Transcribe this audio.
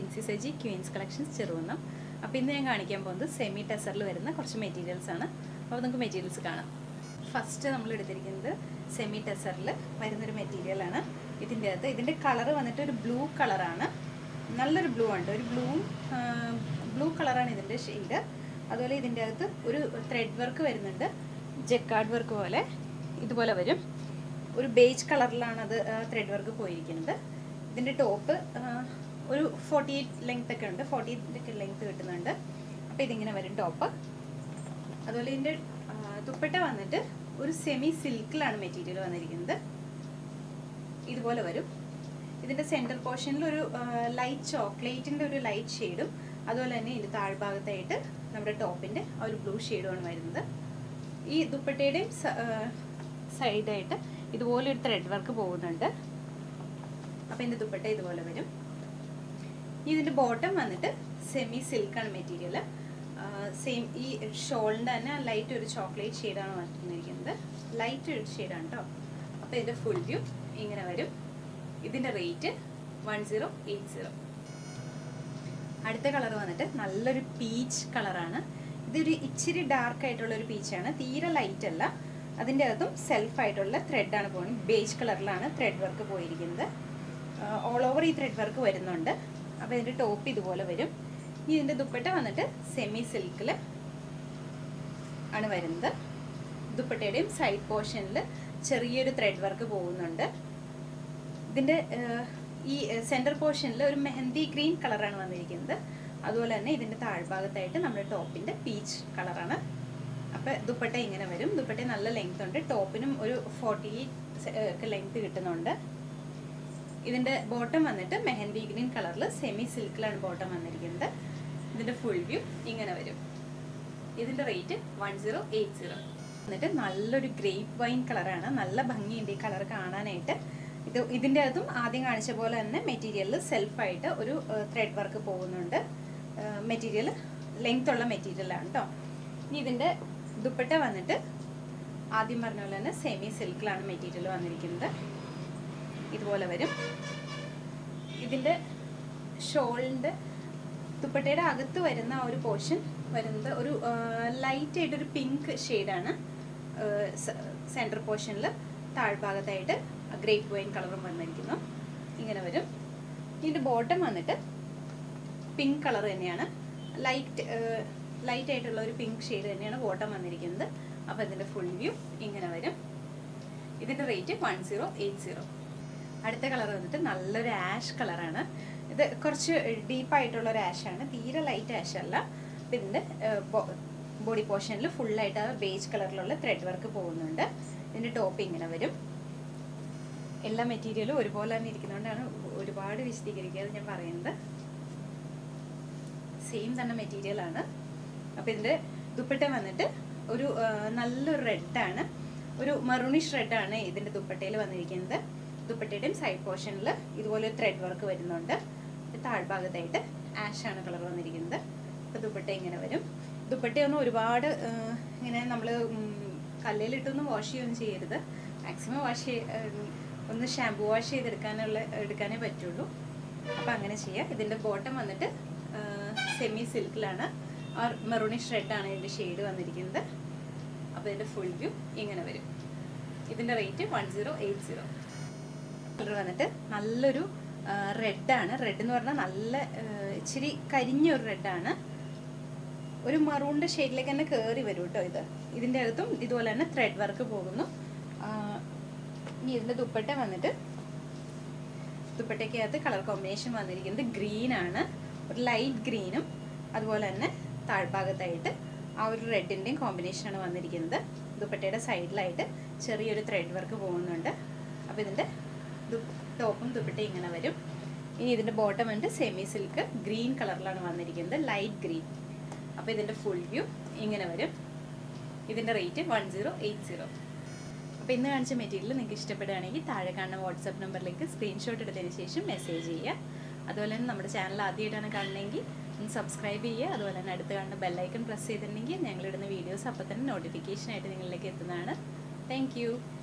Jincy Saji Queens Collections Cheruvannam അപ്പോൾ ഇന്ന് ഞാൻ കാണിക്കാൻ പോകുന്നത് സെമി ടെസറിൽ വരുന്ന കുറച്ച് മെറ്റീരിയൽസ് ആണ് അപ്പോൾ നമുക്ക് മെറ്റീരിയൽസ് കാണാം ഫസ്റ്റ് നമ്മൾ എടുത്തിരിക്കുന്നത് സെമി ടെസറിൽ വരുന്നൊരു മെറ്റീരിയലാണ് ഇതിൻ്റെ അകത്ത് ഇതിൻ്റെ കളർ വന്നിട്ട് ഒരു ബ്ലൂ കളറാണ് നല്ലൊരു ബ്ലൂ ഉണ്ട് ഒരു ബ്ലൂവും ബ്ലൂ കളറാണ് ഇതിൻ്റെ ഷെയ്ഡ് അതുപോലെ ഇതിൻ്റെ അകത്ത് ഒരു ത്രെഡ് വർക്ക് വരുന്നുണ്ട് ജെക്കാർഡ് വർക്ക് പോലെ ഇതുപോലെ വരും ഒരു ബേജ് കളറിലാണ് അത് ത്രെഡ് വർക്ക് പോയിരിക്കുന്നത് ഇതിൻ്റെ ടോപ്പ് ഒരു ഫോർട്ടി എയ്റ്റ് ലെങ്ത് ഒക്കെ ഉണ്ട് ഫോർട്ടി ഒക്കെ ലെങ്ത് കിട്ടുന്നുണ്ട് അപ്പോൾ ഇതിങ്ങനെ വരും ടോപ്പ് അതുപോലെ ഇതിൻ്റെ ദുപ്പട്ട വന്നിട്ട് ഒരു സെമി സിൽക്കിലാണ് മെറ്റീരിയൽ വന്നിരിക്കുന്നത് ഇതുപോലെ വരും ഇതിൻ്റെ സെൻറ്റർ പോർഷനിൽ ഒരു ലൈറ്റ് ചോക്ലേറ്റിൻ്റെ ഒരു ലൈറ്റ് ഷെയ്ഡും അതുപോലെ തന്നെ ഇതിൻ്റെ താഴ്ഭാഗത്തായിട്ട് നമ്മുടെ ടോപ്പിൻ്റെ ആ ഒരു ബ്ലൂ ഷെയ്ഡുമാണ് വരുന്നത് ഈ ദുപ്പട്ടയുടെയും സൈഡായിട്ട് ഇതുപോലെ ഒരു ത്രെഡ് വർക്ക് പോകുന്നുണ്ട് അപ്പോൾ ഇതിൻ്റെ ദുപ്പട്ട ഇതുപോലെ വരും ഇതിൻ്റെ ബോട്ടം വന്നിട്ട് സെമി സിൽക്കാണ് മെറ്റീരിയൽ സെയിം ഈ ഷോളിൻ്റെ തന്നെ ലൈറ്റ് ഒരു ചോക്ലേറ്റ് ഷെയ്ഡാണ് വന്നിരിക്കുന്നത് ലൈറ്റ് ഒരു ഷെയ്ഡാണ് കേട്ടോ അപ്പോൾ ഇതിൻ്റെ ഫുൾ വ്യൂ ഇങ്ങനെ വരും ഇതിൻ്റെ rate one zero eight zero അടുത്ത കളർ വന്നിട്ട് നല്ലൊരു പീച്ച് കളറാണ് ഇതൊരു ഇച്ചിരി ഡാർക്ക് ആയിട്ടുള്ള ഒരു പീച്ചാണ് തീരെ ലൈറ്റ് അല്ല അതിൻ്റെ അകത്തും സെൽഫായിട്ടുള്ള ത്രെഡാണ് പോകുന്നത് ബേജ് കളറിലാണ് ത്രെഡ് വർക്ക് പോയിരിക്കുന്നത് ഓൾ ഓവർ ഈ ത്രെഡ് വർക്ക് വരുന്നുണ്ട് അപ്പോൾ ഇതിൻ്റെ ടോപ്പ് ഇതുപോലെ വരും ഇനി ഇതിൻ്റെ ദുപ്പട്ട വന്നിട്ട് സെമി സിൽക്കിൽ ആണ് വരുന്നത് ദുപ്പട്ടയുടെയും സൈഡ് പോർഷനിൽ ചെറിയൊരു ത്രെഡ് വർക്ക് പോകുന്നുണ്ട് ഇതിൻ്റെ ഈ സെൻറ്റർ പോർഷനിൽ ഒരു മെഹന്തി ഗ്രീൻ കളറാണ് വന്നിരിക്കുന്നത് അതുപോലെ തന്നെ ഇതിൻ്റെ താഴ്ഭാഗത്തായിട്ട് നമ്മുടെ ടോപ്പിൻ്റെ പീച്ച് കളറാണ് അപ്പോൾ ദുപ്പട്ട ഇങ്ങനെ വരും ദുപ്പട്ട നല്ല ലെങ്ത് ഉണ്ട് ടോപ്പിനും ഒരു ഫോർട്ടി ഒക്കെ ലെങ്ത് കിട്ടുന്നുണ്ട് ഇതിൻ്റെ ബോട്ടം വന്നിട്ട് മെഹന്തി ഗ്രീൻ കളറിൽ സെമി സിൽക്കിലാണ് ബോട്ടം വന്നിരിക്കുന്നത് ഇതിൻ്റെ ഫുൾ വ്യൂ ഇങ്ങനെ വരും ഇതിൻ്റെ rate one zero eight zero എന്നിട്ട് നല്ലൊരു ഗ്രേപ്പ് വൈൻ കളറാണ് നല്ല ഭംഗിയുണ്ട് ഈ കളർ കാണാനായിട്ട് ഇത് ഇതിൻ്റെ അകത്തും ആദ്യം കാണിച്ച പോലെ തന്നെ മെറ്റീരിയലിൽ സെൽഫായിട്ട് ഒരു ത്രെഡ് വർക്ക് പോകുന്നുണ്ട് മെറ്റീരിയൽ ലെങ്ത് ഉള്ള മെറ്റീരിയലാണ് കേട്ടോ ഇനി ഇതിൻ്റെ ദുപ്പട്ട വന്നിട്ട് ആദ്യം പറഞ്ഞ പോലെ തന്നെ സെമി സിൽക്കിലാണ് മെറ്റീരിയൽ വന്നിരിക്കുന്നത് ഇതുപോലെ വരും ഇതിൻ്റെ ഷോളിൻ്റെ ദുപ്പട്ടയുടെ അകത്ത് വരുന്ന ആ ഒരു പോർഷൻ വരുന്നത് ഒരു ലൈറ്റ് ആയിട്ടൊരു പിങ്ക് ഷെയ്ഡാണ് സെൻറ്റർ പോർഷനിൽ താഴ്ഭാഗത്തായിട്ട് ഗ്രേപ്പ് വൈൻ കളറും വന്നിരിക്കുന്നു ഇങ്ങനെ വരും ഇതിൻ്റെ ബോട്ടം വന്നിട്ട് പിങ്ക് കളർ തന്നെയാണ് ലൈറ്റ് ലൈറ്റ് ആയിട്ടുള്ള ഒരു പിങ്ക് ഷെയ്ഡ് തന്നെയാണ് ബോട്ടം വന്നിരിക്കുന്നത് അപ്പോൾ ഇതിൻ്റെ ഫുൾ വ്യൂ ഇങ്ങനെ വരും ഇതിൻ്റെ rate one zero eight zero അടുത്ത കളർ വന്നിട്ട് നല്ലൊരു ആഷ് കളറാണ് ഇത് കുറച്ച് ഡീപ്പായിട്ടുള്ള ഒരു ആഷാണ് തീരെ ലൈറ്റ് ആഷ് അല്ല ഇതിൻ്റെ ബോഡി പോർഷനിൽ ഫുള്ളായിട്ട് ആ ബേജ് കളറിലുള്ള ത്രെഡ് വർക്ക് പോകുന്നുണ്ട് ഇതിൻ്റെ ടോപ്പ് ഇങ്ങനെ വരും എല്ലാ മെറ്റീരിയലും ഒരുപോലെ തന്നെ ഇരിക്കുന്നതുകൊണ്ടാണ് ഒരുപാട് വിശദീകരിക്കാതെ ഞാൻ പറയുന്നത് സെയിം തന്നെ മെറ്റീരിയലാണ് അപ്പോൾ ഇതിൻ്റെ ദുപ്പട്ട വന്നിട്ട് ഒരു നല്ലൊരു റെഡാണ് ഒരു മറൂണിഷ് റെഡാണ് ഇതിൻ്റെ ദുപ്പട്ടയിൽ വന്നിരിക്കുന്നത് ദുപ്പട്ടയുടെയും സൈഡ് പോർഷനിൽ ഇതുപോലെ ത്രെഡ് വർക്ക് വരുന്നുണ്ട് താഴ്ഭാഗത്തായിട്ട് ആഷാണ് കളർ വന്നിരിക്കുന്നത് അപ്പോൾ ദുപ്പട്ട ഇങ്ങനെ വരും ദുപ്പട്ടയൊന്നും ഒരുപാട് ഇങ്ങനെ നമ്മൾ കല്ലിലിട്ടൊന്നും വാഷ് ചെയ്യുകയൊന്നും ചെയ്യരുത് മാക്സിമം വാഷ് ഒന്ന് ഷാമ്പു വാഷ് ചെയ്തെടുക്കാനുള്ള എടുക്കാനേ പറ്റുള്ളൂ അപ്പോൾ അങ്ങനെ ചെയ്യുക ഇതിൻ്റെ ബോട്ടം വന്നിട്ട് സെമി സിൽക്കിലാണ് ആ മെറൂണിഷ് റെഡാണ് ഇതിൻ്റെ ഷെയ്ഡ് വന്നിരിക്കുന്നത് അപ്പോൾ ഇതിൻ്റെ ഫുൾ വ്യൂ ഇങ്ങനെ വരും ഇതിൻ്റെ rate one zero eight zero colour വന്നിട്ട് നല്ലൊരു റെഡാണ് റെഡ് എന്ന് പറഞ്ഞാൽ നല്ല ഇച്ചിരി കരിഞ്ഞ ഒരു റെഡാണ് ഒരു മറൂണിൻ്റെ ഷെയ്ഡിലേക്ക് തന്നെ കയറി വരും കേട്ടോ ഇത് ഇതിൻ്റെ അകത്തും ഇതുപോലെ തന്നെ ത്രെഡ് വർക്ക് പോകുന്നു ഇനി ഇതിൻ്റെ ദുപ്പട്ട വന്നിട്ട് ദുപ്പട്ടയ്ക്കകത്ത് കളർ കോമ്പിനേഷൻ വന്നിരിക്കുന്നത് ഗ്രീൻ ആണ് ഒരു ലൈറ്റ് ഗ്രീനും അതുപോലെ തന്നെ താഴ്ഭാഗത്തായിട്ട് ആ ഒരു റെഡിൻ്റെയും കോമ്പിനേഷനാണ് വന്നിരിക്കുന്നത് ദുപ്പട്ടയുടെ സൈഡിലായിട്ട് ചെറിയൊരു ത്രെഡ് വർക്ക് പോകുന്നുണ്ട് അപ്പോൾ ഇതിൻ്റെ ടോപ്പും ദുപ്പട്ടയും ഇങ്ങനെ വരും ഇനി ഇതിൻ്റെ ബോട്ടം വന്നിട്ട് സെമി സിൽക്ക് ഗ്രീൻ കളറിലാണ് വന്നിരിക്കുന്നത് ലൈറ്റ് ഗ്രീൻ അപ്പോൾ ഇതിൻ്റെ ഫുൾ വ്യൂ ഇങ്ങനെ വരും ഇതിൻ്റെ rate one zero eight zero അപ്പോൾ ഇന്ന് കാണിച്ച മെറ്റീരിയൽ നിങ്ങൾക്ക് ഇഷ്ടപ്പെടുകയാണെങ്കിൽ താഴെ കാണുന്ന വാട്സപ്പ് നമ്പറിലേക്ക് സ്ക്രീൻഷോട്ട് എടുത്തതിന് ശേഷം മെസ്സേജ് ചെയ്യുക അതുപോലെ തന്നെ നമ്മുടെ ചാനൽ ആദ്യമായിട്ടാണ് കാണണമെങ്കിൽ ഒന്ന് സബ്സ്ക്രൈബ് ചെയ്യുക അതുപോലെ തന്നെ അടുത്ത് കാണുന്ന ബെല്ലൈക്കൺ പ്രസ് ചെയ്തിട്ടുണ്ടെങ്കിൽ ഞങ്ങളിടുന്ന വീഡിയോസ് അപ്പോൾ തന്നെ നോട്ടിഫിക്കേഷൻ ആയിട്ട് നിങ്ങളിലേക്ക് എത്തുന്നതാണ് താങ്ക്